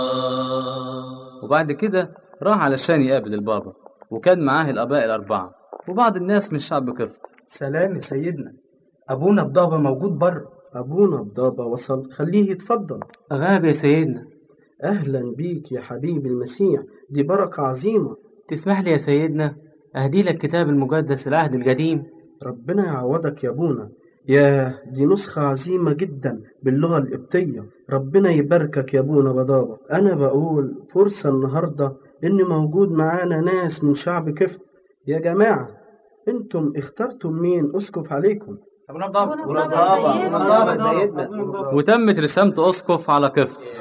وبعد كده راح علشان يقابل البابا وكان معاه الآباء الأربعة وبعض الناس من شعب قفط سلام يا سيدنا أبونا بضابة موجود بره أبونا بضابة وصل خليه يتفضل غاب يا سيدنا أهلا بيك يا حبيبي المسيح دي بركة عظيمة تسمح لي يا سيدنا أهدي لك كتاب المقدس العهد القديم ربنا يعوضك يا أبونا ياه دي نسخة عظيمة جدا باللغة القبطية ربنا يباركك يا أبونا بضابة أنا بقول فرصة النهاردة إن موجود معانا ناس من شعب كفت يا جماعة انتم اخترتم مين أسقف عليكم أبونا بضابة يا سيدنا وتمت رسامة أسقف على قفط